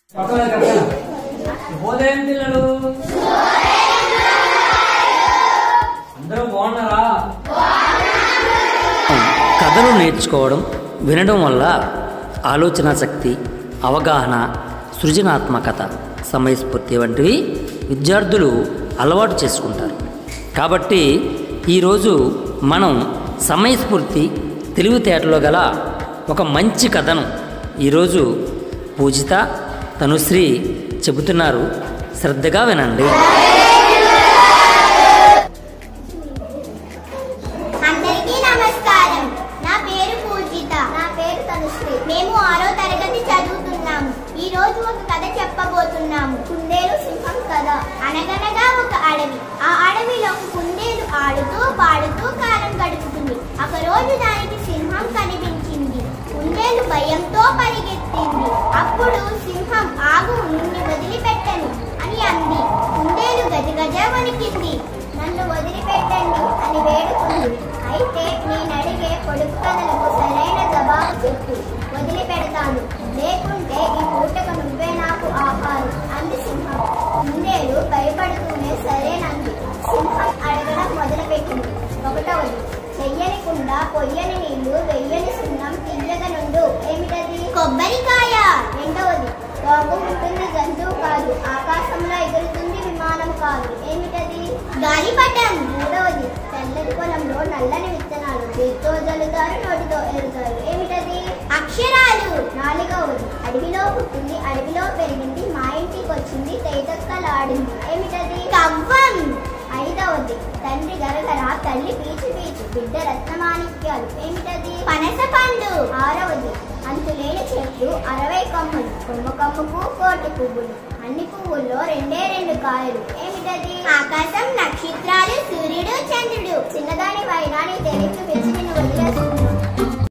పక్కన పక్కన శుభోదయం పిల్లలు అందరూ బాగున్నారా కథలు నేర్చుకోవడం వినడం వల్ల ఆలోచన శక్తి అవగాహన సృజనాత్మకత సమయస్ఫూర్తి వంటివి విద్యార్థులు అలవాటు చేసుకుంటారు కాబట్టి ఈరోజు మనం సమయస్ఫూర్తి తెలివితేటలో గల ఒక మంచి కథను ఈరోజు పూజిత తనుశ్రీ చెబుతున్నారు శ్రద్ధగా వినండి అందరికీ నమస్కారం నా పేరు పూజిత నా పేరు తనుశ్రీ మేము ఆరో తరగతి చదువుతున్నాము ఈ రోజు ఒక కథ చెప్పబోతున్నాము కుందేలు సింహం కథ అనగనగా ఒక అడవి ఆ అడవిలో ఒక కుందేలు ఆడుతూ పాడుతూ కాలం గడుపుతుంది ఒక రోజు దానికి సింహం కనిపించింది కుందేలు భయంతో పరిగెత్తింది అప్పుడు సింహం ఆగు నిన్ను వదిలిపెట్టను అని అంది కుందేలు గజగజ వణికింది నన్ను వదిలిపెట్టండి అని వేడుకుంది అయితే నేను అడిగే పొడుపు కథలకు సరైన జవాబు చెప్పు వదిలిపెడతాను లేకుంటే ఈ పూటకు నువ్వే నాకు ఆహారం అంది సింహం కుందేలు భయపడుతూనే సరేనంది సింహం అడగడం మొదలుపెట్టింది ఒకటవది చెయ్యని కుండ పొయ్యని నీళ్లు వెయ్యని సున్నం తీయగనుండు ఏమిటది కొబ్బరికాయ రెండవది రోగం ఉంటుంది జంతువు కాదు ఆకాశంలో ఎగురుతుంది విమానం కాదు ఏమిటది గాలిపటం మూడవది తెల్లటి పొలంలో నల్లని విత్తనాలు చేత్తో జల్లుతారు నోటితో ఎరుతారు ఏమిటది అక్షరాలు నాలుగవది అడవిలో పుట్టింది అడవిలో పెరిగింది మా ఇంటికి వచ్చింది తేటక్కలాడింది ఏమిటది కవ్వం ఐదవది తండ్రి గరగర తల్లి పీచు పీచు బిడ్డ రత్నమాణిక్యాలు ఏమిటది పనస పండు ఆరవది అంతులేని చెట్లు అరవై కొమ్మలు కొమ్మ కొమ్మకు కోటి పువ్వులు అన్ని పువ్వుల్లో రెండే రెండు కాయలు ఏమిటది ఆకాశం నక్షత్రాలు సూర్యుడు చంద్రుడు చిన్నదాని పైన నీ తెలివి పిలిచి నిన్ను వదిలేస్తుంది